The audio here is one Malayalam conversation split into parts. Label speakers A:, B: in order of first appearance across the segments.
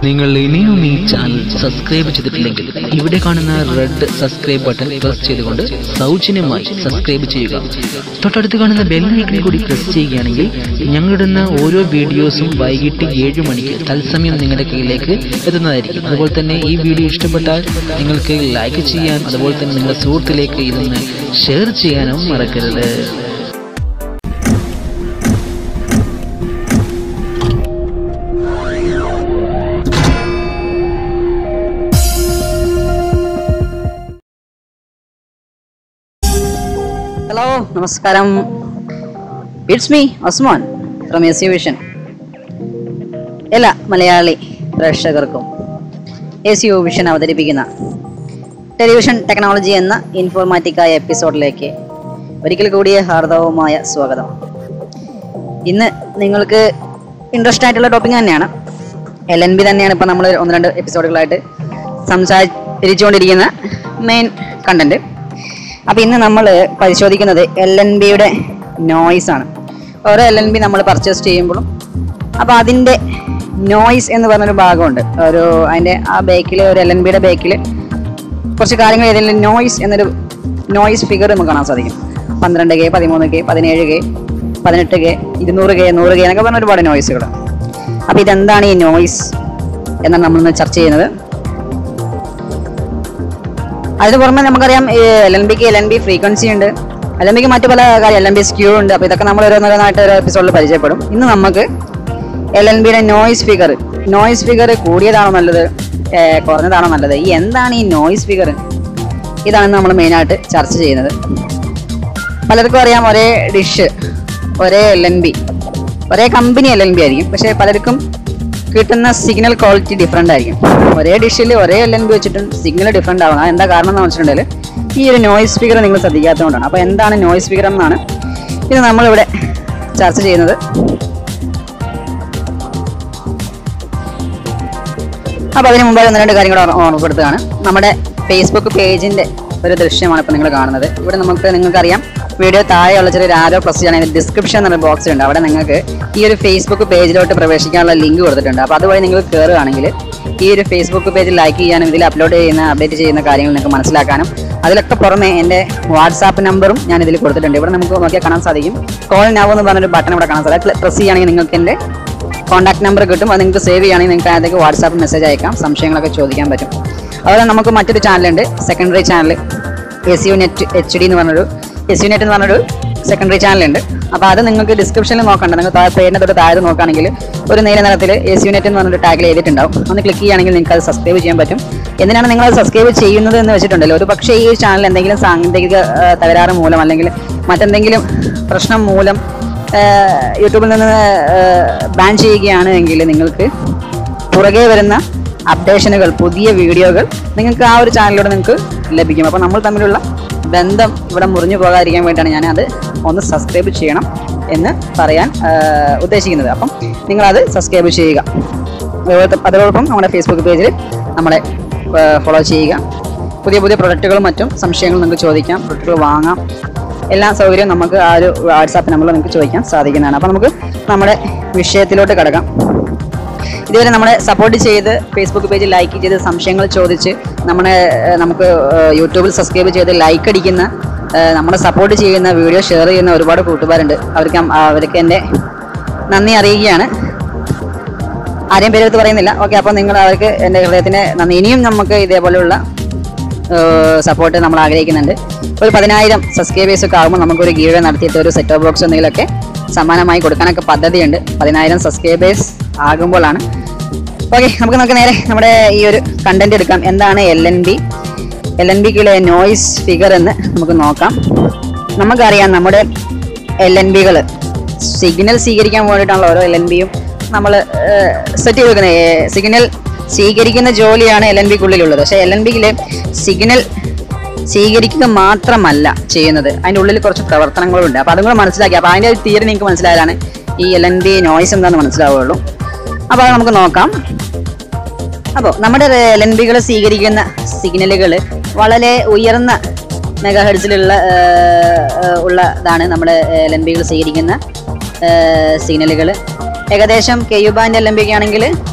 A: നിങ്ങൾ ഇനിയും ഈ ചാനൽ സബ്സ്ക്രൈബ് ചെയ്തിട്ടില്ലെങ്കിൽ ഇവിടെ കാണുന്ന റെഡ് സബ്സ്ക്രൈബ് ബട്ടൺ പ്രസ് ചെയ്തുകൊണ്ട് സൗജന്യമായി സബ്സ്ക്രൈബ് ചെയ്യുക തൊട്ടടുത്ത് കാണുന്ന ബെല്ലൈക്കണിൽ കൂടി പ്രസ് ചെയ്യുകയാണെങ്കിൽ ഞങ്ങളിടുന്ന ഓരോ വീഡിയോസും വൈകിട്ട് ഏഴ് മണിക്ക് തത്സമയം നിങ്ങളുടെ കയ്യിലേക്ക് എത്തുന്നതായിരിക്കും അതുപോലെ തന്നെ ഈ വീഡിയോ ഇഷ്ടപ്പെട്ടാൽ നിങ്ങൾക്ക് ലൈക്ക് ചെയ്യാൻ അതുപോലെ തന്നെ നിങ്ങളുടെ സുഹൃത്തിലേക്ക് ഇതൊന്ന് ഷെയർ ചെയ്യാനും മറക്കരുത്
B: ഹലോ നമസ്കാരം it's me Osman from S vision എല്ലാ മലയാളി പ്രേക്ഷകർക്കും എസ് യു വിഷൻ അവതരിപ്പിക്കുന്ന ടെലിവിഷൻ ടെക്നോളജി എന്ന ഇൻഫോർമാറ്റിക്കായ എപ്പിസോഡിലേക്ക് ഒരിക്കൽ കൂടിയ ഹാർദവമായ സ്വാഗതം ഇന്ന് നിങ്ങൾക്ക് ഇൻട്രസ്റ്റ് ആയിട്ടുള്ള ടോപ്പിക് തന്നെയാണ് എൽ എൻ ബി തന്നെയാണ് ഇപ്പം നമ്മൾ ഒന്ന് രണ്ട് എപ്പിസോഡുകളായിട്ട് സംസാരിച്ചുകൊണ്ടിരിക്കുന്ന മെയിൻ കണ്ടന്റ് അപ്പോൾ ഇന്ന് നമ്മൾ പരിശോധിക്കുന്നത് എൽ എൻ ബിയുടെ നോയ്സ് ആണ് ഓരോ എൽ എൻ ബി നമ്മൾ പർച്ചേസ് ചെയ്യുമ്പോഴും അപ്പോൾ അതിൻ്റെ നോയ്സ് എന്ന് പറഞ്ഞൊരു ഭാഗമുണ്ട് ഒരു അതിൻ്റെ ആ ബേക്കിൽ ഒരു എൽ എൻ ബിയുടെ ബേക്കിൽ കുറച്ച് കാര്യങ്ങൾ ഇതിൽ നോയ്സ് എന്നൊരു നോയ്സ് ഫിഗർ നമുക്ക് കാണാൻ സാധിക്കും പന്ത്രണ്ട് കെ പതിമൂന്ന് കെ പതിനേഴ് കെ പതിനെട്ട് കെ ഇരുന്നൂറ് കെ നൂറ് കെ എന്നൊക്കെ പറഞ്ഞ ഒരുപാട് നോയ്സുകൾ അപ്പോൾ ഇതെന്താണ് ഈ നോയ്സ് എന്നാണ് നമ്മളിന്ന് ചർച്ച ചെയ്യുന്നത് അതിന് പുറമെ നമുക്കറിയാം എൽ എൻ ബിക്ക് എൽ എൻ ബി ഫ്രീക്വൻസി ഉണ്ട് എൽ എൻ ബിക്ക് മറ്റു പല കാര്യം എൽ എൻ ബി സ്ക്യൂ ഉണ്ട് അപ്പോൾ ഇതൊക്കെ നമ്മൾ ഓരോന്നോരോന്നായിട്ട് ഒരു എപ്പിസോഡിൽ പരിചയപ്പെടും ഇന്ന് നമുക്ക് എൽ എൻ ബിയുടെ നോയ്സ് ഫിഗർ നോയ്സ് ഫിഗർ കൂടിയതാണോ നല്ലത് ഏർ കുറഞ്ഞതാണോ നല്ലത് ഈ എന്താണ് ഈ നോയ്സ് ഫിഗർ ഇതാണ് നമ്മൾ മെയിനായിട്ട് ചർച്ച ചെയ്യുന്നത് പലർക്കും അറിയാം ഒരേ ഡിഷ് ഒരേ എൽ എൻ ബി ഒരേ കമ്പനി എൽ എൻ ബി ആയിരിക്കും പക്ഷേ പലർക്കും കിട്ടുന്ന സിഗ്നൽ ക്വാളിറ്റി ഡിഫറെൻ്റ് ആയിരിക്കും ഒരേ ഡിഷിൽ ഒരേ എൽ എൻ ബി വെച്ചിട്ടും സിഗ്നൽ ഡിഫറെൻ്റ് ആവണം എന്താ കാരണം എന്ന് വെച്ചിട്ടുണ്ടെങ്കിൽ ഈ ഒരു നോയ്സ് സ്പീക്കർ നിങ്ങൾ ശ്രദ്ധിക്കാത്തതുകൊണ്ടാണ് അപ്പോൾ എന്താണ് നോയ്സ് സ്പീക്കർ എന്നാണ് ഇത് നമ്മളിവിടെ ചർച്ച ചെയ്യുന്നത് അപ്പോൾ അതിന് മുമ്പായി ഒന്ന് രണ്ട് കാര്യങ്ങൾ ഓർ- ഓർമ്മപ്പെടുത്തുകയാണ് നമ്മുടെ ഫേസ്ബുക്ക് പേജിന്റെ ഒരു ദൃശ്യമാണ് ഇപ്പോൾ നിങ്ങൾ കാണുന്നത് ഇവിടെ നമുക്ക് നിങ്ങൾക്കറിയാം വീഡിയോ താഴെയുള്ള ചെറിയ ആരോ പ്ലസ് ചെയ്യണമെങ്കിൽ ഡിസ്ക്രിപ്ഷൻ എന്നൊരു ബോക്സ് ഉണ്ട് അവിടെ നിങ്ങൾക്ക് ഈ ഒരു ഫേസ്ബുക്ക് പേജിലോട്ട് പ്രവേശിക്കാനുള്ള ലിങ്ക് കൊടുത്തിട്ടുണ്ട് അപ്പോൾ അതുവഴി നിങ്ങൾ കയറുകയാണെങ്കിൽ ഈ ഒരു ഫേസ്ബുക്ക് പേജ് ലൈക്ക് ചെയ്യാനും ഇതിൽ അപ്ലോഡ് ചെയ്യുന്ന അപ്ഡേറ്റ് ചെയ്യുന്ന കാര്യങ്ങൾ നിങ്ങൾക്ക് മനസ്സിലാക്കാനും അതിലൊക്കെ പുറമെ എൻ്റെ വാട്സാപ്പ് നമ്പറും ഞാൻ ഇതിൽ കൊടുത്തിട്ടുണ്ട് ഇവിടെ നമുക്ക് നോക്കിയാൽ കാണാൻ സാധിക്കും കോൾ നൗ എന്ന് പറഞ്ഞൊരു ബട്ടൺ ഇവിടെ കാണാൻ സാധിക്കും പ്രസ് ചെയ്യുകയാണെങ്കിൽ നിങ്ങൾക്ക് എൻ്റെ കോൺടാക്ട് നമ്പർ കിട്ടും അത് നിങ്ങൾക്ക് സേവ് ചെയ്യുകയാണെങ്കിൽ നിങ്ങൾക്ക് അതിലേക്ക് വാട്സാപ്പ് മെസ്സേജ് അയക്കാം സംശയങ്ങളൊക്കെ ചോദിക്കാൻ പറ്റും അതുപോലെ നമുക്ക് മറ്റൊരു ചാനലുണ്ട് secondary channel S U net H D എന്ന് പറഞ്ഞൊരു എസ് യു നെറ്റ് എന്ന് പറഞ്ഞൊരു സെക്കൻഡറി ചാനലുണ്ട് അപ്പോൾ അത് നിങ്ങൾക്ക് ഡിസ്ക്രിപ്ഷനിൽ നോക്കണ്ട നിങ്ങൾ താഴെ പേരിനെ തൊട്ട് താഴെ നോക്കുകയാണെങ്കിൽ ഒരു നീല നിറത്തിൽ എസ് യു നെറ്റ് എന്ന് പറഞ്ഞൊരു ടാഗിൽ എഴുതിയിട്ടുണ്ടാവും ഒന്ന് ക്ലിക്ക് ചെയ്യുകയാണെങ്കിൽ നിങ്ങൾക്ക് അത് സബ്സ്ക്രൈബ് ചെയ്യാൻ പറ്റും എന്തിനാണ് നിങ്ങൾ അത് സബ്സ്ക്രൈബ് ചെയ്യുന്നത് എന്ന് വെച്ചിട്ടുണ്ടല്ലോ ഒരു പക്ഷേ ഈ ചാനൽ എന്തെങ്കിലും സാങ്കേതിക ആ, തകരാറ് മൂലം അല്ലെങ്കിൽ മറ്റെന്തെങ്കിലും പ്രശ്നം മൂലം ഏഹ് യൂട്യൂബിൽ നിന്ന് ബാൻ ചെയ്യുകയാണ് എങ്കിൽ നിങ്ങൾക്ക് പുറകെ വരുന്ന അപ്ഡേഷനുകൾ പുതിയ വീഡിയോകൾ നിങ്ങൾക്ക് ആ ഒരു ചാനലിലൂടെ നിങ്ങൾക്ക് ലഭിക്കും അപ്പോൾ നമ്മൾ തമ്മിലുള്ള ബന്ധം ഇവിടെ മുറിഞ്ഞു പോകാതിരിക്കാൻ വേണ്ടിയാണ് ഞാനത് ഒന്ന് സബ്സ്ക്രൈബ് ചെയ്യണം എന്ന് പറയാൻ ഏഹ് ഉദ്ദേശിക്കുന്നത് അപ്പം നിങ്ങളത് സബ്സ്ക്രൈബ് ചെയ്യുക അതുപോലെ അതോടൊപ്പം നമ്മുടെ ഫേസ്ബുക്ക് പേജിൽ നമ്മളെ ഫോളോ ചെയ്യുക പുതിയ പുതിയ പ്രൊഡക്റ്റുകളും മറ്റും സംശയങ്ങൾ നിങ്ങൾക്ക് ചോദിക്കാം പ്രൊഡക്റ്റുകൾ വാങ്ങാം എല്ലാ സൗകര്യവും നമുക്ക് ആ ഒരു വാട്സാപ്പ് നമ്പറിൽ നിങ്ങൾക്ക് ചോദിക്കാൻ സാധിക്കുന്നതാണ് അപ്പോൾ നമുക്ക് നമ്മുടെ വിഷയത്തിലോട്ട് കിടക്കാം ഇതുവരെ നമ്മളെ സപ്പോർട്ട് ചെയ്ത് ഫേസ്ബുക്ക് പേജ് ലൈക്ക് ചെയ്ത് സംശയങ്ങൾ ചോദിച്ച് നമ്മളെ ഏഹ്, നമുക്ക് ഏഹ്, യൂട്യൂബിൽ സബ്സ്ക്രൈബ് ചെയ്ത് ലൈക്ക് അടിക്കുന്ന ഏഹ്, നമ്മളെ സപ്പോർട്ട് ചെയ്യുന്ന വീഡിയോ ഷെയർ ചെയ്യുന്ന ഒരുപാട് കൂട്ടുകാരുണ്ട് അവർക്ക് അം- അവർക്ക് എൻ്റെ നന്ദി അറിയിക്കുകയാണ് ആരെയും പേരെടുത്ത് പറയുന്നില്ല ഓക്കെ അപ്പോൾ നിങ്ങൾ അവർക്ക് എൻ്റെ ഹൃദയത്തിന് നന്ദി ഇനിയും നമുക്ക് ഇതേപോലെയുള്ള സപ്പോർട്ട് നമ്മൾ ആഗ്രഹിക്കുന്നുണ്ട് ഒരു പതിനായിരം സബ്സ്ക്രൈബേഴ്സ് ഒക്കെ ആകുമ്പോൾ നമുക്കൊരു ഗീവ നടത്തിയിട്ട് ഒരു സെറ്റ് ഓഫ് ബോക്സ് എന്തെങ്കിലുമൊക്കെ സമ്മാനമായി കൊടുക്കാനൊക്കെ പദ്ധതിയുണ്ട് പതിനായിരം സബ്സ്ക്രൈബേഴ്സ് ആകുമ്പോഴാണ് ഓക്കെ നമുക്ക് നമുക്ക് നേരെ നമ്മുടെ ഈ ഒരു കണ്ടന്റ് എടുക്കാം എന്താണ് L N B L N ബിക്കുള്ള നോയ്സ് ഫിഗർ എന്ന് നമുക്ക് നോക്കാം നമുക്കറിയാം നമ്മുടെ എൽ എൻ ബികൾ സിഗ്നൽ സ്വീകരിക്കാൻ വേണ്ടിയിട്ടാണല്ലോ ഓരോ എൽ എൻ ബിയും നമ്മൾ സെറ്റ് ചെയ്ത് വെക്കുന്നത് സിഗ്നൽ സ്വീകരിക്കുന്ന ജോലിയാണ് എൽ എൻ ബിക്കുള്ളിലുള്ളത് പക്ഷേ എൽ എൻ ബിയിലെ സിഗ്നൽ സ്വീകരിക്കുക മാത്രമല്ല ചെയ്യുന്നത് അതിൻ്റെ ഉള്ളിൽ കുറച്ച് പ്രവർത്തനങ്ങളുണ്ട് അപ്പോൾ അതും കൂടെ മനസ്സിലാക്കി അപ്പോൾ അതിൻ്റെ ഒരു തിയറി നിങ്ങൾക്ക് മനസ്സിലായാലാണ് ഈ എൽ എൻ ബി നോയ്സ് എന്താണെന്ന് മനസ്സിലാവുകയുള്ളൂ അപ്പോൾ അത് നമുക്ക് നോക്കാം അപ്പോൾ നമ്മുടെ എൽ എൻ ബികൾ സ്വീകരിക്കുന്ന സിഗ്നലുകൾ വളരെ ഉയർന്ന മെഗാ ഹെഡ്സിലുള്ള ഉള്ളതാണ് നമ്മുടെ എൽ എൻ ബികൾ സ്വീകരിക്കുന്ന സിഗ്നലുകൾ ഏകദേശം K U band L N B ഒക്കെ ആണെങ്കിൽ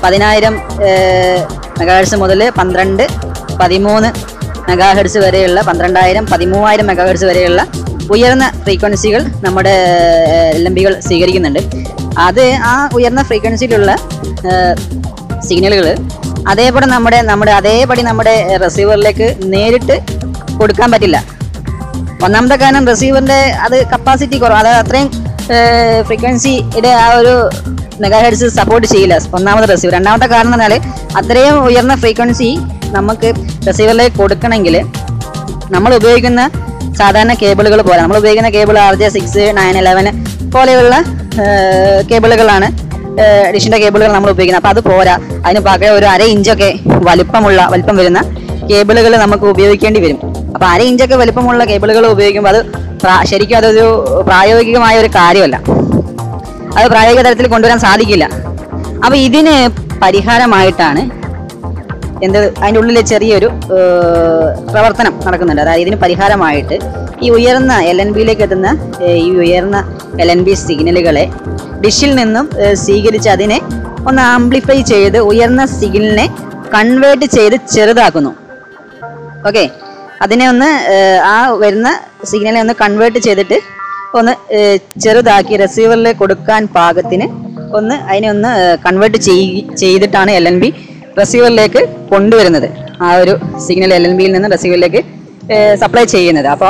B: പതിനായിരം മെഗാഹെഡ്സ് മുതൽ പന്ത്രണ്ട് പതിമൂന്ന് മെഗാഹെഡ്സ് വരെയുള്ള പന്ത്രണ്ടായിരം പതിമൂവായിരം മെഗാഹെഡ്സ് വരെയുള്ള ഉയർന്ന ഫ്രീക്വൻസികൾ നമ്മുടെ എൽ എം ബികൾ സ്വീകരിക്കുന്നുണ്ട് അത് ആ ഉയർന്ന ഫ്രീക്വൻസിയിലുള്ള സിഗ്നലുകൾ അതേപടി നമ്മുടെ നമ്മുടെ അതേപടി നമ്മുടെ റിസീവറിലേക്ക് നേരിട്ട് കൊടുക്കാൻ പറ്റില്ല ഒന്നാമത്തെ കാരണം റിസീവറിന്റെ അത് കപ്പാസിറ്റി കുറവ് അത് അത്രയും ഫ്രീക്വൻസിയുടെ ആ ഒരു മെഗാഹെഡ്സ് സപ്പോർട്ട് ചെയ്യില്ല ഒന്നാമത്തെ റിസീവർ രണ്ടാമത്തെ കാരണം എന്ന് പറഞ്ഞാൽ അത്രയും ഉയർന്ന ഫ്രീക്വൻസി നമുക്ക് റിസീവറിലേക്ക് കൊടുക്കണമെങ്കിൽ നമ്മൾ ഉപയോഗിക്കുന്ന സാധാരണ കേബിളുകൾ പോലെ നമ്മൾ ഉപയോഗിക്കുന്ന cable R J six nine eleven പോലെയുള്ള കേബിളുകളാണ് ഡിഷിന്റെ കേബിളുകൾ നമ്മൾ ഉപയോഗിക്കുന്നത് അപ്പോൾ അത് പോരാ അതിന് പകരം ഒരു അര ഇഞ്ചൊക്കെ വലിപ്പമുള്ള വലിപ്പം വരുന്ന കേബിളുകൾ നമുക്ക് ഉപയോഗിക്കേണ്ടി വരും അപ്പോൾ അര ഇഞ്ചൊക്കെ വലിപ്പമുള്ള കേബിളുകൾ ഉപയോഗിക്കുമ്പോൾ അത് പ്രാ- ശരിക്കും അതൊരു പ്രായോഗികമായ ഒരു കാര്യമല്ല അത് പ്രായോഗിക തലത്തിൽ കൊണ്ടുവരാൻ സാധിക്കില്ല അപ്പോൾ ഇതിന് പരിഹാരമായിട്ടാണ് എന്ത് അതിൻ്റെ ഉള്ളിൽ ചെറിയൊരു ഏർ, പ്രവർത്തനം നടക്കുന്നുണ്ട് അതായത് ഇതിന് പരിഹാരമായിട്ട് ഈ ഉയർന്ന എൽ എൻ ബിയിലേക്ക് എത്തുന്ന ഏർ, ഈ ഉയർന്ന എൽ എൻ ബി സിഗ്നലുകളെ ഡിഷിൽ നിന്നും ഏർ, സ്വീകരിച്ച് അതിനെ ഒന്ന് ആംപ്ലിഫൈ ചെയ്ത് ഉയർന്ന സിഗ്നലിനെ കൺവേർട്ട് ചെയ്ത് ചെറുതാക്കുന്നു ഓക്കെ അതിനെ ഒന്ന് ഏർ, ആ വരുന്ന സിഗ്നലിനെ ഒന്ന് കൺവേർട്ട് ചെയ്തിട്ട് ഒന്ന് ഏർ, ചെറുതാക്കി റിസീവറിൽ കൊടുക്കാൻ പാകത്തിന് ഒന്ന് അതിനെ ഒന്ന് കൺവേർട്ട് ചെയ്തിട്ടാണ് എൽ എൻ ബി റിസീവറിലേക്ക് കൊണ്ടുവരുന്നത് ആ ഒരു സിഗ്നൽ എൽ എൻ ബിയിൽ നിന്ന് റിസീവറിലേക്ക് സപ്ലൈ ചെയ്യുന്നത് അപ്പോൾ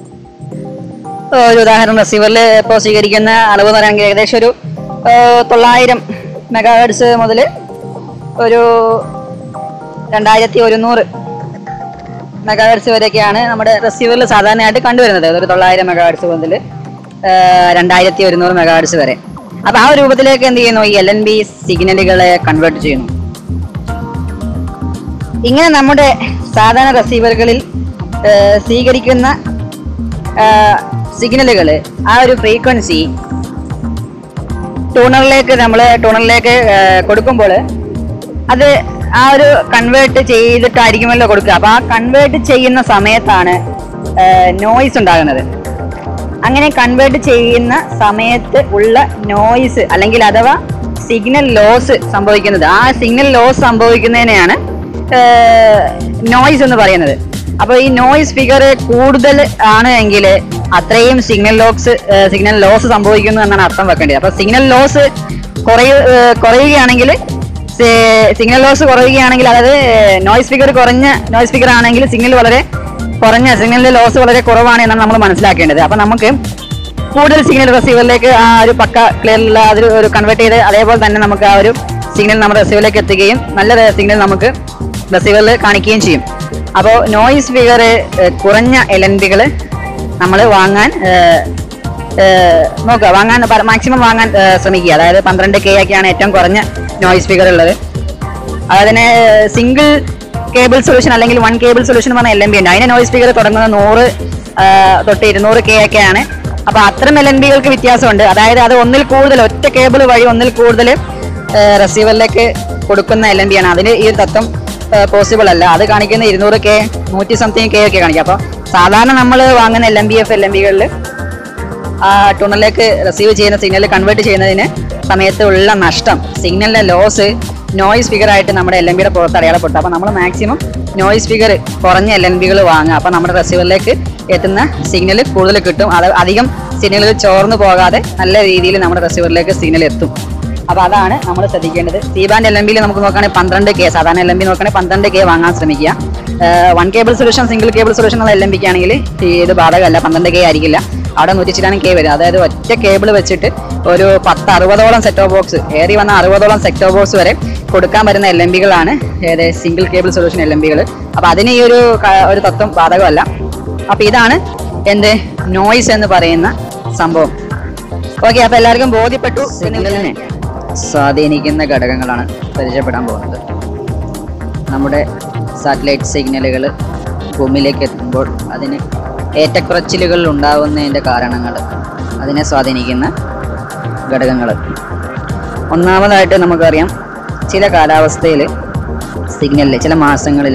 B: ഒരു ഉദാഹരണം റിസീവറിൽ ഇപ്പോൾ സ്വീകരിക്കുന്ന അളവ് എന്ന് പറയുകയാണെങ്കിൽ ഏകദേശം ഒരു ഏർ, തൊള്ളായിരം മെഗാഹെഡ്സ് മുതൽ ഒരു രണ്ടായിരത്തി ഒരുന്നൂറ് മെഗാഹെഡ്സ് വരെയൊക്കെയാണ് നമ്മുടെ റിസീവറിൽ സാധാരണയായിട്ട് കണ്ടുവരുന്നത് ഒരു തൊള്ളായിരം മെഗാഹെഡ്സ് മുതൽ രണ്ടായിരത്തി ഒരുന്നൂറ് മെഗാഹെഡ്സ് വരെ അപ്പൊ ആ ഒരു രൂപത്തിലേക്ക് എന്ത് ചെയ്യുന്നു ഈ എൽ എൻ ബി സിഗ്നലുകളെ കൺവേർട്ട് ചെയ്യുന്നു ഇങ്ങനെ നമ്മുടെ സാധാരണ റിസീവറുകളിൽ ഏർ, സ്വീകരിക്കുന്ന സിഗ്നലുകൾ ആ ഒരു ഫ്രീക്വൻസി ട്യൂണറിലേക്ക് നമ്മൾ ട്യൂണറിലേക്ക് കൊടുക്കുമ്പോൾ അത് ആ ഒരു കൺവേർട്ട് ചെയ്തിട്ടായിരിക്കുമല്ലോ കൊടുക്കുക അപ്പൊ ആ കൺവേർട്ട് ചെയ്യുന്ന സമയത്താണ് നോയ്സ് ഉണ്ടാകുന്നത് അങ്ങനെ കൺവേർട്ട് ചെയ്യുന്ന സമയത്ത് ഉള്ള നോയ്സ് അല്ലെങ്കിൽ അഥവാ സിഗ്നൽ ലോസ് സംഭവിക്കുന്നത് ആ സിഗ്നൽ ലോസ് സംഭവിക്കുന്നതിനെയാണ് നോയ്സ് എന്ന് പറയുന്നത് അപ്പോൾ ഈ നോയ്സ് ഫിഗർ കൂടുതൽ ആണ് എങ്കിൽ അത്രയും സിഗ്നൽ ലോക്സ് സിഗ്നൽ ലോസ് സംഭവിക്കുന്നു എന്നാണ് അർത്ഥം വെക്കേണ്ടത് അപ്പോൾ സിഗ്നൽ ലോസ് കുറയ ഏർ കുറയുകയാണെങ്കിൽ സിഗ്നൽ ലോസ് കുറയുകയാണെങ്കിൽ അതായത് നോയ്സ് ഫിഗർ കുറഞ്ഞ നോയ്സ് ഫിഗർ ആണെങ്കിൽ സിഗ്നൽ വളരെ കുറഞ്ഞ സിഗ്നലിന്റെ ലോസ് വളരെ കുറവാണ് എന്നാണ് നമ്മൾ മനസ്സിലാക്കേണ്ടത് അപ്പൊ നമുക്ക് കൂടുതൽ സിഗ്നൽ റിസീവറിലേക്ക് ആ ഒരു പക്ക ക്ലിയറുള്ള അതിൽ ഒരു കൺവേർട്ട് ചെയ്ത് അതേപോലെ തന്നെ നമുക്ക് ആ ഒരു സിഗ്നൽ നമ്മുടെ റിസീവറിലേക്ക് എത്തുകയും നല്ല സിഗ്നൽ നമുക്ക് റിസീവറിൽ കാണിക്കുകയും ചെയ്യും അപ്പോൾ നോയിസ് ഫിഗർ കുറഞ്ഞ എൽ എൻ ബികൾ നമ്മൾ വാങ്ങാൻ ഏർ, ഏർ, നോക്കുക വാങ്ങാൻ മാക്സിമം വാങ്ങാൻ ഏർ, ശ്രമിക്കുക അതായത് പന്ത്രണ്ട് കെ ഒക്കെയാണ് ഏറ്റവും കുറഞ്ഞ നോയിസ് ഫിഗർ ഉള്ളത് അതിന് സിംഗിൾ കേബിൾ സൊല്യൂഷൻ അല്ലെങ്കിൽ വൺ കേബിൾ സൊല്യൂഷൻ എന്ന് പറഞ്ഞ എൽ എം ബി ഉണ്ട് അതിന് നോയിസ് ഫിഗർ തുടങ്ങുന്നത് നൂറ് ആ, തൊട്ട് ഇരുന്നൂറ് കെ ഒക്കെയാണ് അപ്പൊ അത്തരം എൽ എൻ ബികൾക്ക് വ്യത്യാസമുണ്ട് അതായത് അത് ഒന്നിൽ കൂടുതൽ ഒറ്റ കേബിൾ വഴി ഒന്നിൽ കൂടുതൽ റിസീവറിലേക്ക് കൊടുക്കുന്ന എൽ എം ബി ആണ് അതിന് ഈ തത്വം പോസിബിൾ അല്ല അത് കാണിക്കുന്ന ഇരുന്നൂറ് കെ നൂറ്റി സംതിങ് കെ ഒക്കെ കാണിക്കും അപ്പോൾ സാധാരണ നമ്മൾ വാങ്ങുന്ന L M B F L M ബികളിൽ ആ ടൂണറിലേക്ക് റിസീവ് ചെയ്യുന്ന സിഗ്നൽ കൺവേർട്ട് ചെയ്യുന്നതിന് സമയത്ത് ഉള്ള നഷ്ടം സിഗ്നലിന്റെ ലോസ് നോയിസ് ഫിഗർ ആയിട്ട് നമ്മുടെ എൽ എം ബിയുടെ പുറത്ത് അടയാളപ്പെട്ടു അപ്പോൾ നമ്മൾ മാക്സിമം നോയിസ് ഫിഗർ കുറഞ്ഞ എൽ എൻ ബികൾ വാങ്ങുക അപ്പോൾ നമ്മുടെ റിസീവറിലേക്ക് എത്തുന്ന സിഗ്നൽ കൂടുതൽ കിട്ടും അത് അധികം സിഗ്നലുകൾ ചോർന്നു പോകാതെ നല്ല രീതിയിൽ നമ്മുടെ റിസീവറിലേക്ക് സിഗ്നൽ എത്തും അപ്പോൾ അതാണ് നമ്മൾ ശ്രദ്ധിക്കേണ്ടത് സി ബാൻഡ് എൽ എം ബിയിൽ നമുക്ക് നോക്കുകയാണെങ്കിൽ പന്ത്രണ്ട് കെ സാധാരണ എൽ എം ബി നോക്കുകയാണെങ്കിൽ പന്ത്രണ്ട് കെ വാങ്ങാൻ ശ്രമിക്കുക one cable solution single cable solution ഉള്ള എൽ എം ബിക്ക് ആണെങ്കിൽ ഇത് ബാധകമല്ല പന്ത്രണ്ട് കെ ആയിരിക്കില്ല അവിടെ നൂറ്റി ചില്ലാനും കെ വരും അതായത് ഒറ്റ കേബിൾ വെച്ചിട്ട് ഒരു പത്ത് അറുപതോളം സെറ്റോ ബോക്സ് ഏറി വന്ന അറുപതോളം സെറ്റോ ബോക്സ് വരെ കൊടുക്കാൻ വരുന്ന എൽ എം ബികളാണ് ഏത് single cable solution L M ബികൾ അപ്പൊ അതിന് ഈ ഒരു ക- ഒരു തത്വം ബാധകമല്ല അപ്പൊ ഇതാണ് എന്ത് നോയ്സ് എന്ന് പറയുന്ന സംഭവം ഓക്കെ അപ്പൊ എല്ലാവർക്കും ബോധ്യപ്പെട്ടു സിഗ്നലിനെ സ്വാധീനിക്കുന്ന ഘടകങ്ങളാണ് പരിചയപ്പെടാൻ പോകുന്നത് നമ്മുടെ സാറ്റലൈറ്റ് സിഗ്നലുകൾ ഭൂമിയിലേക്ക് എത്തുമ്പോൾ അതിന് ഏറ്റക്കുറച്ചിലുകൾ ഉണ്ടാവുന്നതിൻ്റെ കാരണങ്ങൾ അതിനെ സ്വാധീനിക്കുന്ന ഘടകങ്ങൾ ഒന്നാമതായിട്ട് നമുക്കറിയാം ചില കാലാവസ്ഥയിൽ സിഗ്നലിൽ ചില മാസങ്ങളിൽ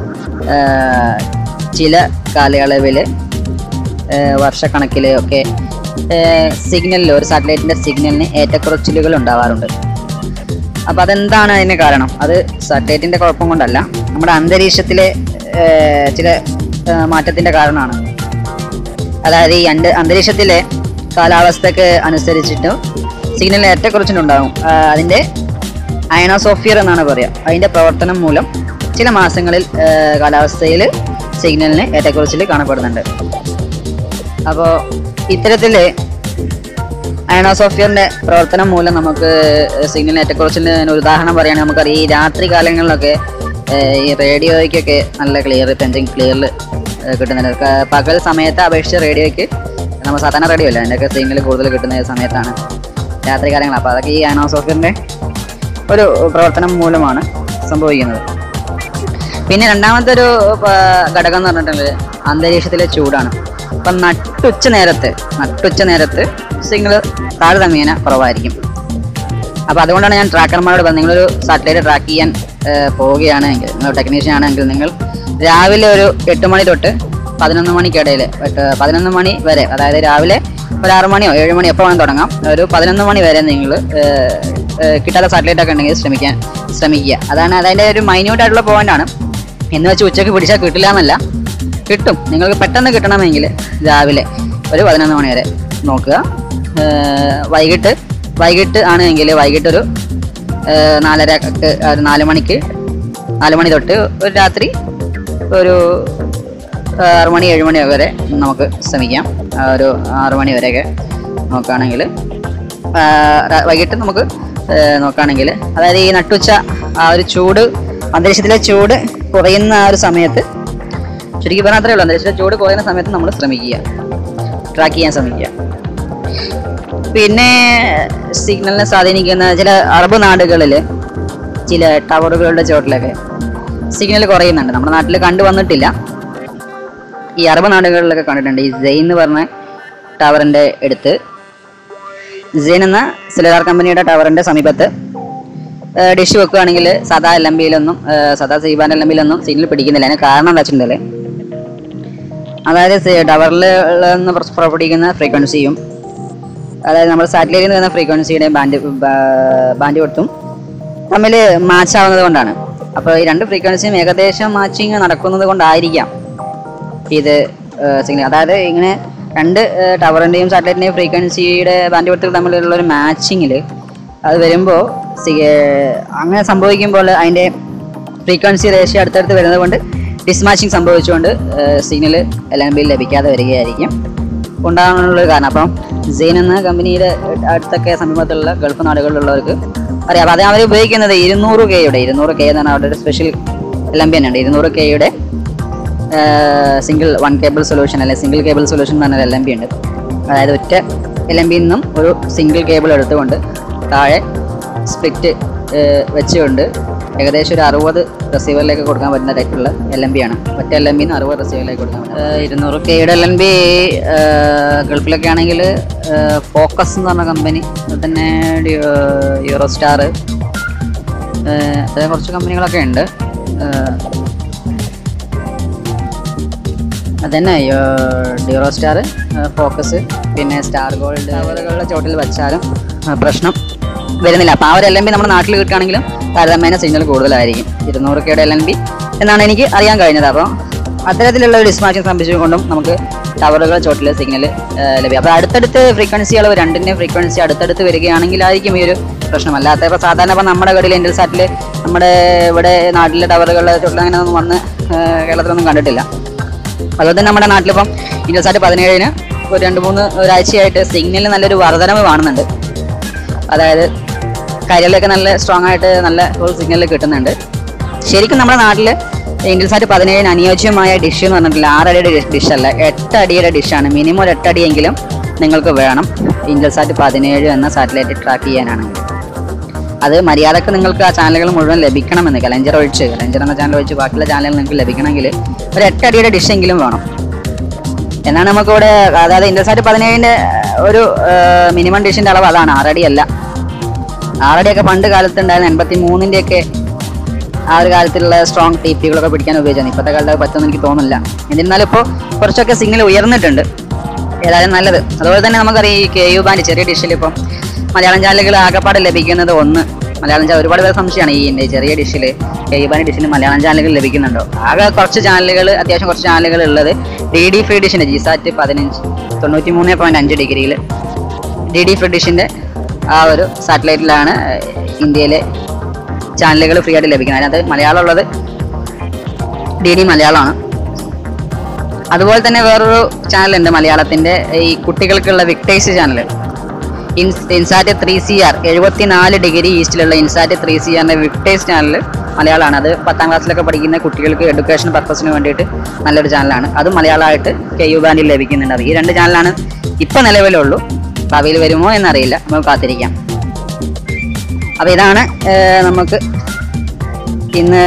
B: ചില കാലയളവിൽ വർഷക്കണക്കിൽ ഒക്കെ സിഗ്നലിൽ ഒരു സാറ്റലൈറ്റിൻ്റെ സിഗ്നലിന് ഏറ്റക്കുറച്ചിലുകൾ ഉണ്ടാവാറുണ്ട് അപ്പൊ അതെന്താണ് അതിന് കാരണം അത് സാറ്റലൈറ്റിന്റെ കുഴപ്പം കൊണ്ടല്ല നമ്മുടെ അന്തരീക്ഷത്തിലെ ഏർ, ചില ഏർ, മാറ്റത്തിന്റെ കാരണമാണ് അതായത് ഈ അന്ത അന്തരീക്ഷത്തിലെ കാലാവസ്ഥക്ക് അനുസരിച്ചിട്ട് സിഗ്നൽ ഏറ്റക്കുറച്ചിലുണ്ടാകും ആ, അതിന്റെ അയണോസോഫിയർ എന്നാണ് പറയുക അതിന്റെ പ്രവർത്തനം മൂലം ചില മാസങ്ങളിൽ കാലാവസ്ഥയിൽ സിഗ്നലിന് ഏറ്റക്കുറച്ചിൽ കാണപ്പെടുന്നുണ്ട് അപ്പോൾ ഇത്തരത്തില് അയണോസോഫിയറിന്റെ പ്രവർത്തനം മൂലം നമുക്ക് സിഗ്നൽ ഏറ്റക്കുറച്ചിലിന് ഒരു ഉദാഹരണം പറയുകയാണെങ്കിൽ നമുക്കറിയാം ഈ രാത്രി കാലങ്ങളിലൊക്കെ ഏഹ്, ഈ റേഡിയോയ്ക്കൊക്കെ നല്ല ക്ലിയർ പെൻറ്റിങ് ക്ലിയറിൽ കിട്ടുന്നുണ്ട് ക- പകൽ സമയത്ത് അപേക്ഷിച്ച് റേഡിയോയ്ക്ക് നമ്മൾ സാധാരണ റേഡിയോ അല്ല അതിൻ്റെയൊക്കെ സിഗ്നൽ കൂടുതൽ കിട്ടുന്ന സമയത്താണ് രാത്രി കാലങ്ങൾ അപ്പോൾ അതൊക്കെ ഈ അയണോസോഫിയറിന്റെ ഒരു പ്രവർത്തനം മൂലമാണ് സംഭവിക്കുന്നത് പിന്നെ രണ്ടാമത്തെ ഒരു ആ, ഘടകം എന്ന് പറഞ്ഞിട്ടുണ്ടെങ്കിൽ അന്തരീക്ഷത്തിലെ ചൂടാണ് അപ്പം നട്ടുച്ച നേരത്ത് നട്ടുച്ച നേരത്ത് സിഗ്നൽ താരതമ്യേന കുറവായിരിക്കും അപ്പോൾ അതുകൊണ്ടാണ് ഞാൻ ട്രാക്കർമാരോട് പറഞ്ഞത് നിങ്ങളൊരു സാറ്റലൈറ്റ് ട്രാക്ക് ചെയ്യാൻ ആ, പോവുകയാണെങ്കിൽ നിങ്ങൾ ടെക്നീഷ്യൻ ആണെങ്കിൽ നിങ്ങൾ രാവിലെ ഒരു എട്ട് മണി തൊട്ട് പതിനൊന്ന് മണിക്കിടയിൽ പതിനൊന്ന് മണി വരെ അതായത് രാവിലെ ഒരു ആറ് മണിയോ ഏഴ് മണി എപ്പോൾ വേണം തുടങ്ങാം ഒരു പതിനൊന്ന് മണി വരെ നിങ്ങൾ കിട്ടാത്ത സാറ്റലൈറ്റ് ഒക്കെ ഉണ്ടെങ്കിൽ ശ്രമിക്കാൻ ശ്രമിക്കുക അതാണ് അതിൻ്റെ ഒരു മൈന്യൂട്ട് ആയിട്ടുള്ള പോയിന്റ് ആണ് എന്ന് വെച്ച് ഉച്ചയ്ക്ക് പിടിച്ചാൽ കിട്ടില്ല എന്നല്ല കിട്ടും നിങ്ങൾക്ക് പെട്ടെന്ന് കിട്ടണമെങ്കിൽ രാവിലെ ഒരു പതിനൊന്ന് മണി വരെ നോക്കുക ഏർ വൈകിട്ട് വൈകിട്ട് ആണെങ്കിൽ വൈകിട്ട് ഒരു ഏർ നാലര ഒക്കെ ഒരു നാല് മണിക്ക് നാല് മണി തൊട്ട് ഒരു രാത്രി ഒരു ആറ് മണി ഏഴ് മണി വരെ നമുക്ക് ശ്രമിക്കാം ആ ഒരു ആറ് മണി വരെയൊക്കെ നോക്കുകയാണെങ്കിൽ വൈകിട്ട് നമുക്ക് ഏർ നോക്കുകയാണെങ്കിൽ അതായത് ഈ നട്ടുച്ച ആ ഒരു ചൂട് അന്തരീക്ഷത്തിലെ ചൂട് കുറയുന്ന ആ ഒരു സമയത്ത് ചുരുക്കി പറഞ്ഞാൽ അത്രേ ഉള്ളൂ അന്തരീക്ഷത്തിലെ ചൂട് കുറയുന്ന സമയത്ത് നമ്മൾ ശ്രമിക്കുക ട്രാക്ക് ചെയ്യാൻ ശ്രമിക്കുക പിന്നെ സിഗ്നലിനെ സ്വാധീനിക്കുന്ന ചില അറബ് നാടുകളിൽ ചില ടവറുകളുടെ ചോട്ടിലൊക്കെ സിഗ്നൽ കുറയുന്നുണ്ട് നമ്മുടെ നാട്ടിൽ കണ്ടു വന്നിട്ടില്ല ഈ അറബ് നാടുകളിലൊക്കെ കണ്ടിട്ടുണ്ട് ഈ സെയിൻ എന്ന് പറഞ്ഞ ടവറിന്റെ അടുത്ത് സെയിൻ എന്ന സെലുലാർ കമ്പനിയുടെ ടവറിന്റെ സമീപത്ത് ഡിഷ് വെക്കുകയാണെങ്കിൽ സാധാ എൽ എം ബിയിലൊന്നും സാധാ സീബാൻ എൽ എം ബിയിലൊന്നും സിഗ്നൽ പിടിക്കുന്നില്ല അതിന് കാരണം എന്താ വെച്ചിട്ടുണ്ടെങ്കിൽ അതായത് ടവറിൽ നിന്ന് പുറ- പുറപ്പെടുവിക്കുന്ന ഫ്രീക്വൻസിയും അതായത് നമ്മൾ സാറ്റലൈറ്റിൽ നിന്ന് വരുന്ന ഫ്രീക്വൻസിയുടെ ബാൻഡ് ബാൻഡ് കൊടുത്തും തമ്മിൽ മാച്ച് ആവുന്നത് കൊണ്ടാണ് അപ്പോൾ ഈ രണ്ട് ഫ്രീക്വൻസിയും ഏകദേശം മാച്ചിങ് നടക്കുന്നത് കൊണ്ടായിരിക്കാം ഇത് സിഗ്നൽ അതായത് ഇങ്ങനെ രണ്ട് ടവറിൻ്റെയും സാറ്റലൈറ്റിൻ്റെയും ഫ്രീക്വൻസിയുടെ ബാൻഡ് കൊടുത്തുകൾ തമ്മിലുള്ള ഒരു മാച്ചിങ്ങിൽ അത് വരുമ്പോൾ അങ്ങനെ സംഭവിക്കുമ്പോൾ അതിൻ്റെ ഫ്രീക്വൻസി റേഷ്യോ അടുത്തടുത്ത് വരുന്നത് കൊണ്ട് ഡിസ്മാച്ചിങ് സംഭവിച്ചുകൊണ്ട് സിഗ്നൽ എൽ എൻ ബിയിൽ ലഭിക്കാതെ വരികയായിരിക്കും ഉണ്ടാകാനുള്ളൊരു കാരണം അപ്പം സെയിൻ എന്ന കമ്പനിയുടെ അടുത്തൊക്കെ സമീപത്തുള്ള ഗൾഫ് നാടുകളിലുള്ളവർക്ക് അറിയാം അപ്പോൾ അത് അവർ ഉപയോഗിക്കുന്നത് ഇരുന്നൂറ് കെയുടെ ഇരുന്നൂറ് കെ എന്ന് പറഞ്ഞാൽ അവരുടെ ഒരു സ്പെഷ്യൽ എൽ എം ബി തന്നെ ഉണ്ട് ഇരുന്നൂറ് കെയുടെ സിംഗിൾ വൺ കേബിൾ സൊല്യൂഷൻ അല്ലെ സിംഗിൾ കേബിൾ സൊല്യൂഷൻ എന്ന് പറഞ്ഞ എൽ എം ബി ഉണ്ട് അതായത് ഒറ്റ എൽ എം ബിയിൽ നിന്നും ഒരു സിംഗിൾ കേബിൾ എടുത്തുകൊണ്ട് താഴെ സ്പ്ലിറ്റ് വെച്ചുകൊണ്ട് ഏകദേശം ഒരു അറുപത് റിസീവറിലേക്ക് കൊടുക്കാൻ പറ്റുന്ന ടൈപ്പുള്ള എൽ എം ബി ആണ് ഒറ്റ എൽ എം ബിന്ന് അറുപത് റിസീവറിലേക്ക് കൊടുക്കാൻ പറ്റും ഏഹ് ഇരുന്നൂറ് കെയുടെ എൽ എം ബി ഗൾഫിലൊക്കെ ആണെങ്കിൽ ഫോക്കസ് എന്ന് പറഞ്ഞ കമ്പനി അതുപോലെ തന്നെ യൂറോ സ്റ്റാർ അതായത് കുറച്ച് കമ്പനികളൊക്കെ ഉണ്ട് ഏഹ് അതന്നെ ഡ്യൂറോ സ്റ്റാർ ഫോക്കസ് പിന്നെ സ്റ്റാർ ഗോൾഡ് ടവറുകളുടെ ചോട്ടിൽ വെച്ചാലും ആ, പ്രശ്നം വരുന്നില്ല അപ്പോൾ ആ ഒരു എൽ എൻ ബി നമ്മുടെ നാട്ടിൽ കിട്ടുകയാണെങ്കിലും താരതമ്യേന സിഗ്നൽ കൂടുതലായിരിക്കും ഇരുന്നൂറ് കെയുടെ എൽ എൻ ബി എന്നാണ് എനിക്ക് അറിയാൻ കഴിഞ്ഞത് അപ്പോൾ അത്തരത്തിലുള്ള ഒരു ഡിസ്മാച്ചിങ് സംഭവിച്ചുകൊണ്ടും നമുക്ക് ടവറുകളുടെ ചോട്ടിൽ സിഗ്നൽ ലഭിക്കും അപ്പോൾ അടുത്തടുത്ത് ഫ്രീക്വൻസി അളവ് രണ്ടിൻ്റെയും ഫ്രീക്വൻസി അടുത്തടുത്ത് വരികയാണെങ്കിലായിരിക്കും ഈ ഒരു പ്രശ്നം അല്ലാത്ത ഇപ്പോൾ സാധാരണ ഇപ്പോൾ നമ്മുടെ കടയിൽ എൻ്റെ സാറ്റിൽ നമ്മുടെ ഇവിടെ നാട്ടിലെ ടവറുകളുടെ ചോട്ടിൽ അങ്ങനെ ഒന്നും വന്ന് ആ, കേരളത്തിലൊന്നും കണ്ടിട്ടില്ല അതുപോലെ തന്നെ നമ്മുടെ നാട്ടിലിപ്പം ഇന്ത്യസാറ്റ് പതിനേഴിന് ഒരു രണ്ട് മൂന്ന് ഒരാഴ്ചയായിട്ട് സിഗ്നലിന് നല്ലൊരു വർധനവ് കാണുന്നുണ്ട് അതായത് കരികളിലൊക്കെ നല്ല സ്ട്രോങ് ആയിട്ട് നല്ല ഫുൾ സിഗ്നൽ കിട്ടുന്നുണ്ട് ശരിക്കും നമ്മുടെ നാട്ടിൽ ഇന്ത്യസാറ്റ് പതിനേഴിന് അനുയോജ്യമായ ഡിഷ് എന്ന് പറഞ്ഞിട്ടില്ല ആറടിയുടെ ഡിഷ് അല്ല എട്ടടിയുടെ ഡിഷാണ് മിനിമം ഒരു എട്ടടിയെങ്കിലും നിങ്ങൾക്ക് വേണം ഇന്ത്യസാറ്റ് പതിനേഴ് എന്ന സാറ്റലൈറ്റ് ട്രാക്ക് ചെയ്യാനാണെങ്കിൽ അത് മര്യാദക്ക് നിങ്ങൾക്ക് ആ ചാനലുകൾ മുഴുവൻ ലഭിക്കണമെന്ന് കലഞ്ചർ ഒഴിച്ച് കലഞ്ചർ എന്ന ചാനൽ ഒഴിച്ച് ബാക്കിയുള്ള ചാനലുകൾ നിങ്ങൾക്ക് ലഭിക്കണമെങ്കിൽ ഒരു എട്ടടിയുടെ ഡിഷ് എങ്കിലും വേണം എന്നാണ് നമുക്കിവിടെ അതായത് ഇൻഡസാറ്റ് പതിനേഴിൻ്റെ ഒരു മിനിമം ഡിഷിൻ്റെ അളവ് അതാണ് ആറടി അല്ല ആറടിയൊക്കെ പണ്ട് കാലത്ത് ഉണ്ടായിരുന്ന എൺപത്തി മൂന്നിൻ്റെയൊക്കെ ആ ഒരു കാലത്തുള്ള സ്ട്രോങ് ടി പികളൊക്കെ പിടിക്കാൻ ഉപയോഗിച്ചാണ് ഇപ്പോഴത്തെ കാലത്ത് അത് പറ്റുമെന്ന് എനിക്ക് തോന്നുന്നില്ല എന്നിരുന്നാലും ഇപ്പോൾ കുറച്ചൊക്കെ സിഗ്നൽ ഉയർന്നിട്ടുണ്ട് ഏതായാലും നല്ലത് അതുപോലെ തന്നെ നമുക്കറിയാം ഈ കെ യു ബാൻഡ് ചെറിയ ഡിഷിൽ ഇപ്പം മലയാളം ചാനലുകൾ ആകെപ്പാട് ലഭിക്കുന്നത് ഒന്ന് മലയാളം ചാനൽ ഒരുപാട് പേര് സംശയമാണ് ഈ ഇന്ന ചെറിയ ഡിഷിൽ കൈബാനി ഡിഷിന് മലയാളം ചാനലുകൾ ലഭിക്കുന്നുണ്ടോ ആകെ കുറച്ച് ചാനലുകൾ അത്യാവശ്യം കുറച്ച് ചാനലുകൾ ഉള്ളത് ഡി ഡി ഫ്രീ ഡിഷിൻ്റെ ജിസാറ്റ് പതിനഞ്ച് തൊണ്ണൂറ്റി മൂന്ന് പോയിന്റ് അഞ്ച് ഡിഗ്രിയിൽ ഡി ഡി ഫ്രീ ഡിഷിൻ്റെ ആ ഒരു സാറ്റലൈറ്റിലാണ് ഇന്ത്യയിലെ ചാനലുകൾ ഫ്രീ ആയിട്ട് ലഭിക്കുന്നത് അതിനകത്ത് മലയാളം ഉള്ളത് ഡി ഡി മലയാളമാണ് അതുപോലെ തന്നെ വേറൊരു ചാനലുണ്ട് മലയാളത്തിന്റെ ഈ കുട്ടികൾക്കുള്ള Victers channel INSAT three C R എഴുപത്തിനാല് ഡിഗ്രി ഈസ്റ്റിലുള്ള ഇൻസാറ്റ് ത്രീ സി ആറിന്റെ വിക്ടേഴ്സ് ചാനൽ മലയാളമാണ് അത് പത്താം ക്ലാസ്സിലൊക്കെ പഠിക്കുന്ന കുട്ടികൾക്ക് എഡ്യൂക്കേഷൻ പർപ്പസിന് വേണ്ടിയിട്ട് നല്ലൊരു ചാനലാണ് അത് മലയാളമായിട്ട് കെ യു ബാൻഡിൽ ലഭിക്കുന്നുണ്ട് അത് ഈ രണ്ട് ചാനലാണ് ഇപ്പം നിലവിലുള്ളൂ ഭാവിയിൽ വരുമോ എന്നറിയില്ല നമുക്ക് കാത്തിരിക്കാം അപ്പോൾ ഇതാണ് ഏർ, നമുക്ക് ഇന്ന്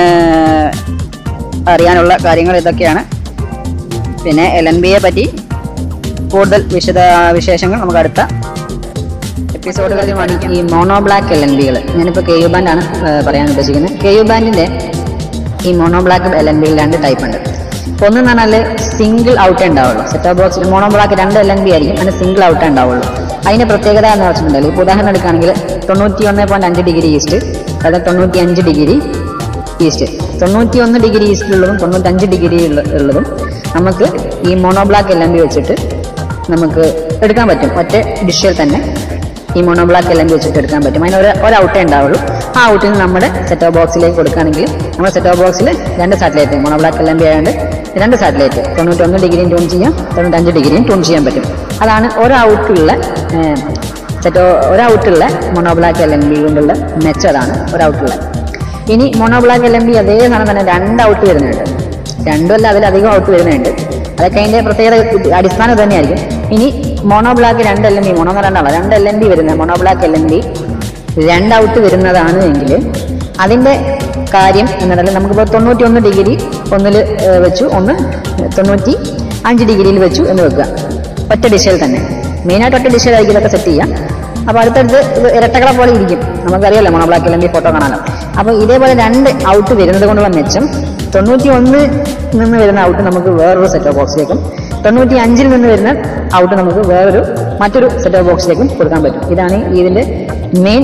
B: അറിയാനുള്ള കാര്യങ്ങൾ ഇതൊക്കെയാണ് പിന്നെ എൽ എൻ ബിയെ പറ്റി കൂടുതൽ വിശദ വിശേഷങ്ങൾ നമുക്ക് അടുത്ത എപ്പിസോഡുകളിൽ ഈ മോണോ ബ്ലാക്ക് എൽ എൻ ബികൾ ഞാനിപ്പോൾ കെ യു ബാൻഡാണ് പറയാൻ ഉദ്ദേശിക്കുന്നത് കെ യു ബാൻഡിൻ്റെ ഈ മോണോ ബ്ലാക്ക് എൽ എൻ ബിയിൽ രണ്ട് ടൈപ്പ് ഉണ്ട് ഇപ്പോൾ ഒന്ന് പറഞ്ഞാൽ സിംഗിൾ ഔട്ടേ ഉണ്ടാവുള്ളൂ സെറ്റ് ഓഫ് ബോക്സിൽ മോണോ ബ്ലാക്ക് രണ്ട് എൽ എൻ ബി ആയിരിക്കും അതിന് സിംഗിൾ ഔട്ടേ ഉണ്ടാവുള്ളൂ അതിൻ്റെ പ്രത്യേകത എന്ന് വെച്ചിട്ടുണ്ടെങ്കിൽ ഇപ്പോൾ ഉദാഹരണം എടുക്കുകയാണെങ്കിൽ തൊണ്ണൂറ്റി ഒന്ന് പോയിന്റ് അഞ്ച് ഡിഗ്രി ഈസ്റ്റ് അതായത് തൊണ്ണൂറ്റി അഞ്ച് ഡിഗ്രി ഈസ്റ്റ് തൊണ്ണൂറ്റി ഒന്ന് ഡിഗ്രി ഈസ്റ്റിലുള്ളതും തൊണ്ണൂറ്റഞ്ച് ഡിഗ്രി ഉള്ളതും നമുക്ക് ഈ മോണോബ്ലാക്ക് എൽ എം ബി വെച്ചിട്ട് നമുക്ക് എടുക്കാൻ പറ്റും ഒറ്റ ഡിഷിൽ തന്നെ ഈ മോണോബ്ലാക്ക് എൽ എം ബി വെച്ചിട്ട് എടുക്കാൻ പറ്റും അതിന് ഒരു ഒരു ഔട്ടേ ഉണ്ടാവുള്ളൂ ആ ഔട്ടിൽ നമ്മുടെ സെറ്റ് ഓഫ് ബോക്സിലേക്ക് കൊടുക്കുകയാണെങ്കിൽ നമ്മുടെ സെറ്റ് ഓഫ് ബോക്സിൽ രണ്ട് satellite monoblock L M B ആയതുകൊണ്ട് രണ്ട് സാറ്റലൈറ്റ് തൊണ്ണൂറ്റൊന്ന് ഡിഗ്രിയും ട്യൂൺ ചെയ്യാം തൊണ്ണൂറ്റഞ്ച് ഡിഗ്രിയും ട്യൂൺ ചെയ്യാൻ പറ്റും അതാണ് ഒരു ഔട്ടുള്ള സെറ്റ് ഒരു ഔട്ടുള്ള മോണോബ്ലാക്ക് എൽ എം ബി കൊണ്ടുള്ള മെച്ചം അതാണ് ഒരു ഔട്ടുള്ള ഇനി മോണോബ്ലാക്ക് എൽ എം ബി അതേ സാധനം തന്നെ രണ്ട് ഔട്ട് വരുന്നുണ്ട് രണ്ടുമല്ല അതിലധികം ഔട്ട് വരുന്നുണ്ട് അതൊക്കെ അതിന്റെ പ്രത്യേകത അടിസ്ഥാനം തന്നെയായിരിക്കും ഇനി മോണോബ്ലാക്ക് രണ്ട് എൽ എം ബി മോണോ എന്ന് രണ്ടാളോ രണ്ട് എൽ എം ബി വരുന്നത് മോണോബ്ലാക്ക് എൽ എം ബി രണ്ട് ഔട്ട് വരുന്നതാണ് എങ്കിൽ അതിന്റെ കാര്യം എന്നുള്ളത് നമുക്കിപ്പോൾ തൊണ്ണൂറ്റി ഒന്ന് ഡിഗ്രി ഒന്നിൽ വെച്ചു ഒന്ന് തൊണ്ണൂറ്റി അഞ്ച് ഡിഗ്രിയിൽ വെച്ചു എന്ന് വെക്കുക ഒറ്റ ഡിഷിൽ തന്നെ മെയിനായിട്ട് ഒറ്റ ഡിഷിലായിരിക്കും ഇതൊക്കെ സെറ്റ് ചെയ്യാം അപ്പോൾ അടുത്തടുത്ത് ഇത് ഇരട്ടകളെ പോലെ ഇരിക്കും നമുക്കറിയാലോ monoblock L M B photo കാണാനോ അപ്പോൾ ഇതേപോലെ രണ്ട് ഔട്ട് വരുന്നത് കൊണ്ടുള്ള മെച്ചം തൊണ്ണൂറ്റി ഒന്ന് നിന്ന് വരുന്ന ഔട്ട് നമുക്ക് വേറൊരു സെറ്റ് ഓഫ് ബോക്സിലേക്കും തൊണ്ണൂറ്റി അഞ്ചിൽ നിന്ന് വരുന്ന ഔട്ട് നമുക്ക് വേറൊരു മറ്റൊരു സെറ്റ് ഓഫ് ബോക്സിലേക്കും കൊടുക്കാൻ പറ്റും ഇതാണ് ഇതിൻ്റെ മെയിൻ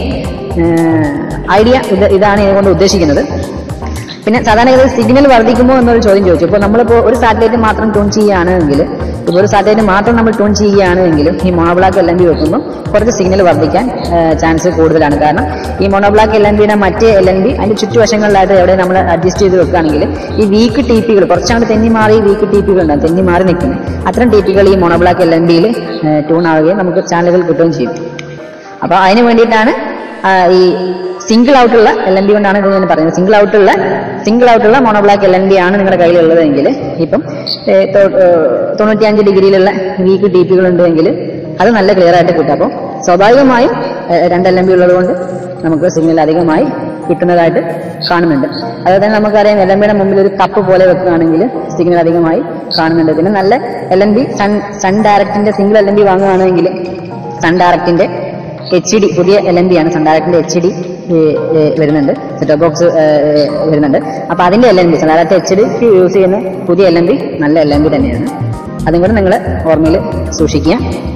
B: ഐഡിയ ഇത് ഇതാണ് ഇതുകൊണ്ട് ഉദ്ദേശിക്കുന്നത് പിന്നെ സാധാരണ ഇത് സിഗ്നൽ വർദ്ധിക്കുമോ എന്നൊരു ചോദ്യം ചോദിച്ചു ഇപ്പോൾ നമ്മളിപ്പോൾ ഒരു സാറ്റലൈറ്റ് മാത്രം ട്യൂൺ ചെയ്യുകയാണെങ്കിൽ ഇപ്പോൾ ഒരു സാറ്റലൈറ്റ് മാത്രം നമ്മൾ ട്യൂൺ ചെയ്യുകയാണെങ്കിലും ഈ മോണോബ്ലാക്ക് എൽ എം ബി വെക്കുമ്പോൾ കുറച്ച് സിഗ്നൽ വർദ്ധിക്കാൻ ചാൻസ് കൂടുതലാണ് കാരണം ഈ മോണോബ്ലാക്ക് എൽ എം ബിയുടെ മറ്റേ എൽ എൻ ബി അതിൻ്റെ ചുറ്റുവശങ്ങളിലായിട്ട് എവിടെ നമ്മൾ അഡ്ജസ്റ്റ് ചെയ്ത് വെക്കുകയാണെങ്കിൽ ഈ വീക്ക് ടി പികൾ കുറച്ചങ്ങോട്ട് തെന്നി മാറി വീക്ക് ടി പികൾ ഉണ്ടാകും തെന്നി മാറി നിൽക്കുന്നത് അത്തരം ടി പികൾ ഈ മോണോബ്ലാക്ക് എൽ എൻ ബിയിൽ ട്യൂൺ ആവുകയും നമുക്ക് ചാനലുകൾ കിട്ടുകയും ചെയ്യും അപ്പോൾ അതിന് വേണ്ടിയിട്ടാണ് ആ, ഈ സിംഗിൾ ഔട്ടുള്ള എൽ എൻ ബി കൊണ്ടാണ് ഇത് ഞാൻ പറയുന്നത് സിംഗിൾ ഔട്ടുള്ള സിംഗിൾ ഔട്ടുള്ള മോണോബ്ലാക്ക് എൽ എൻ ബി ആണ് നിങ്ങളുടെ കയ്യിലുള്ളതെങ്കിൽ ഇപ്പം ഏ, തൊ- ഏ, തൊണ്ണൂറ്റിയഞ്ച് ഡിഗ്രിയിലുള്ള വീക്ക് ഡി പികൾ ഉണ്ടെങ്കിൽ അത് നല്ല ക്ലിയർ ആയിട്ട് കിട്ടും അപ്പോൾ സ്വാഭാവികമായും ഏ, രണ്ട് എൽ എൻ ബി ഉള്ളത് കൊണ്ട് നമുക്ക് സിഗ്നൽ അധികമായി കിട്ടുന്നതായിട്ട് കാണുന്നുണ്ട് അതുപോലെ തന്നെ നമുക്കറിയാം എൽ എൻ ബിയുടെ മുമ്പിൽ ഒരു കപ്പ് പോലെ വെക്കുകയാണെങ്കിൽ സിഗ്നൽ അധികമായി കാണുന്നുണ്ട് പിന്നെ നല്ല L N B Sun Sun ഡയറക്റ്റിന്റെ സിംഗിൾ എൽ എൻ ബി വാങ്ങുകയാണെങ്കിൽ സൺ ഡയറക്റ്റിന്റെ എച്ച് ഡി പുതിയ എൽ എം ബി ആണ് സൺ ഡയറക്റ്റിന്റെ എച്ച് ഡി വരുന്നുണ്ട് സെറ്റ് ബോക്സ് വരുന്നുണ്ട് അപ്പോൾ അതിന്റെ L N B Sun Direct H D use ചെയ്യുന്ന പുതിയ എൽ എം ബി നല്ല എൽ എം ബി തന്നെയാണ് അതും കൂടെ നിങ്ങൾ ഓർമ്മയിൽ സൂക്ഷിക്കുക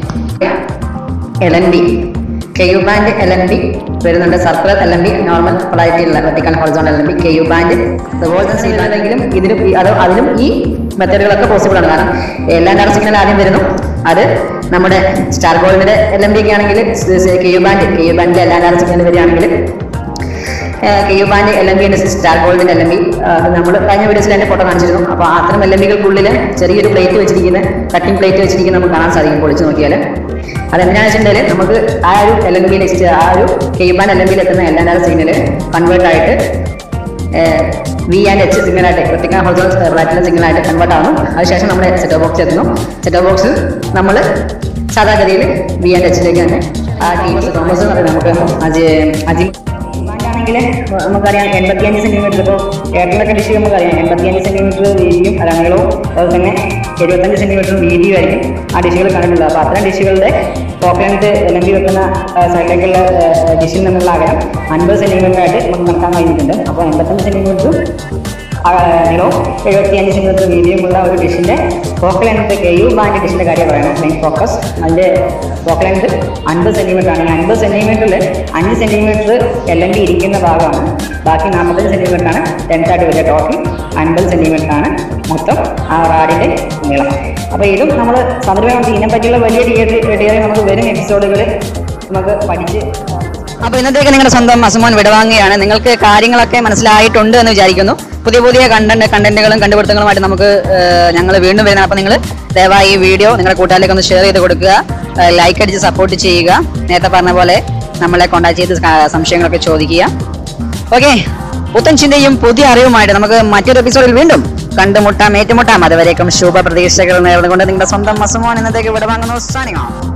B: L N B K U band L N B വരുന്നുണ്ട് circular L N B normal പൊളാരിറ്റിയുള്ള വെർട്ടിക്കൽ ഹോൾസോൺ L N B K U band അതുപോലെ തന്നെ ചെയ്താണെങ്കിലും ഇതിലും ഈ- അത് അതിലും ഈ മെത്തേഡുകളൊക്കെ പോസിബിൾ ആണ് കാരണം എല്ലാ ഡാർ സിഗ്നൽ ആദ്യം വരുന്നു അത് നമ്മുടെ സ്റ്റാർ ഗോൾഡിന്റെ എൽ എം ബി ഒക്കെ ആണെങ്കിൽ K U band K U ബാൻഡിലെ എല്ലാ ഡാർ സിഗ്നൽ വരികയാണെങ്കിൽ K U band L M B star ഗോൾഡിന്റെ എൽ എം ബി നമ്മൾ കഴിഞ്ഞ വീഡിയോസിൽ എന്റെ ഫോട്ടോ കാണിച്ചിരുന്നു അപ്പോൾ അത്തരം എൽ എം ബികൾക്കുള്ളിൽ ചെറിയൊരു പ്ലേറ്റ് വെച്ചിരിക്കുന്ന കട്ടിംഗ് പ്ലേറ്റ് വെച്ചിരിക്കുന്ന നമുക്ക് കാണാൻ സാധിക്കും പൊളിച്ച് നോക്കിയാൽ അതെന്തിനാണെന്ന് വെച്ചിട്ടുണ്ടെങ്കിൽ നമുക്ക് ആ ഒരു എൽ എം ബിയിൽ ആ ഒരു K U band L M ബിയിൽ എത്തുന്ന എല്ലാ സിഗ്നൽ കൺവേർട്ട് ആയിട്ട് വി ആൻഡ് എച്ച് സിഗ്നലായിട്ട് വെർട്ടിക്കൽ ഹോൾസോൺ പ്ലാറ്റിനം സിഗ്നലായിട്ട് കൺവേർട്ട് ആവുന്നു അതിനുശേഷം നമ്മുടെ സെറ്റ് ബോക്സ് എത്തുന്നു സെറ്റ് ബോക്സിൽ നമ്മൾ സാധാഗതിയിൽ വി ആൻഡ് എച്ചിലേക്ക് തന്നെ ആ ടീംസ് തോമസ് എന്ന് പറയുന്നത് നമുക്ക് അജി അജി ആണെങ്കിൽ നമുക്കറിയാം എൺപത്തിയഞ്ച് സെന്റിമീറ്റർ ഇപ്പോൾ എയർടെലൊക്കെ ഡിഷ് നമുക്കറിയാം എൺപത്തിയഞ്ച് സെന്റിമീറ്റർ വീതിയും അലങ്ങളവും അതുപോലെ തന്നെ എഴുപത്തഞ്ച് സെന്റിമീറ്റർ വീതിയും ആയിരിക്കും ആ ഡിഷുകൾ കണ്ടിട്ടുള്ളത് അപ്പോൾ അത്തരം ഡിഷുകളുടെ പോക്കറ്റ് അല്ലെങ്കിൽ വെക്കുന്ന സൈഡിലേക്കുള്ള ഡിഷിൽ നിന്നുള്ള അകലം അൻപത് സെന്റിമീറ്റർ ആയിട്ട് നമുക്ക് നടക്കാൻ കഴിഞ്ഞിട്ടുണ്ട് അപ്പോൾ എൺപത്തഞ്ച് സെന്റിമീറ്ററും ആ, നീളവും എഴുപത്തി അഞ്ച് സെന്റിമീറ്റർ വീതിയുമുള്ള ഒരു ഡിഷിന്റെ focal length K U band ഡിഷിന്റെ കാര്യം പറയണം മെയിൻ ഫോക്കസ് അതിന്റെ ഫോക്കൽ ലെങ്ത് അൻപത് സെന്റിമീറ്റർ ആണ് അൻപത് സെന്റിമീറ്ററിൽ അഞ്ച് സെന്റിമീറ്റർ എൽ എൻ ഡി ഇരിക്കുന്ന ഭാഗമാണ് ബാക്കി നാൽപ്പത്തഞ്ച് സെന്റിമീറ്റർ ആണ് ലെങ്ത് ആയിട്ട് വരിക ടോട്ടൽ അൻപത് സെന്റിമീറ്റർ ആണ് മൊത്തം ആ റാഡിന്റെ നീളം അപ്പോൾ ഇതും നമ്മൾ സാധാരണ ഇതിനെ പറ്റിയുള്ള വലിയ ഡീറ്റെയിൽ നമുക്ക് വരും എപ്പിസോഡുകളിൽ നമുക്ക് പഠിച്ച് അപ്പോൾ ഇന്നത്തേക്ക് നിങ്ങളുടെ സ്വന്തം അസുമോൻ വിടവാങ്ങുകയാണ് നിങ്ങൾക്ക് കാര്യങ്ങളൊക്കെ മനസ്സിലായിട്ടുണ്ട് എന്ന് വിചാരിക്കുന്നു പുതിയ പുതിയ കണ്ടന്റ് കണ്ടന്റുകളും കണ്ടുപിടുത്തങ്ങളുമായിട്ട് നമുക്ക് ഞങ്ങൾ വീണ്ടും വരുന്നത് അപ്പോൾ നിങ്ങൾ ദയവായി ഈ വീഡിയോ നിങ്ങളുടെ കൂട്ടുകാരിലേക്ക് ഒന്ന് ഷെയർ ചെയ്ത് കൊടുക്കുക ലൈക്ക് അടിച്ച് സപ്പോർട്ട് ചെയ്യുക നേരത്തെ പറഞ്ഞ പോലെ നമ്മളെ കോൺടാക്ട് ചെയ്ത് ക- സംശയങ്ങളൊക്കെ ചോദിക്കുക ഓക്കെ പുത്തൻ ചിന്തയും പുതിയ അറിവുമായിട്ട് നമുക്ക് മറ്റൊരു എപ്പിസോഡിൽ വീണ്ടും കണ്ടുമുട്ടാം ഏറ്റുമുട്ടാം അതുവരേക്കും ശുഭ പ്രതീക്ഷകൾ നേർന്നുകൊണ്ട് നിങ്ങളുടെ സ്വന്തം അസുമോൻ ഇന്നത്തേക്ക് വിടവാങ്ങുന്നു സാനിങ്ങോ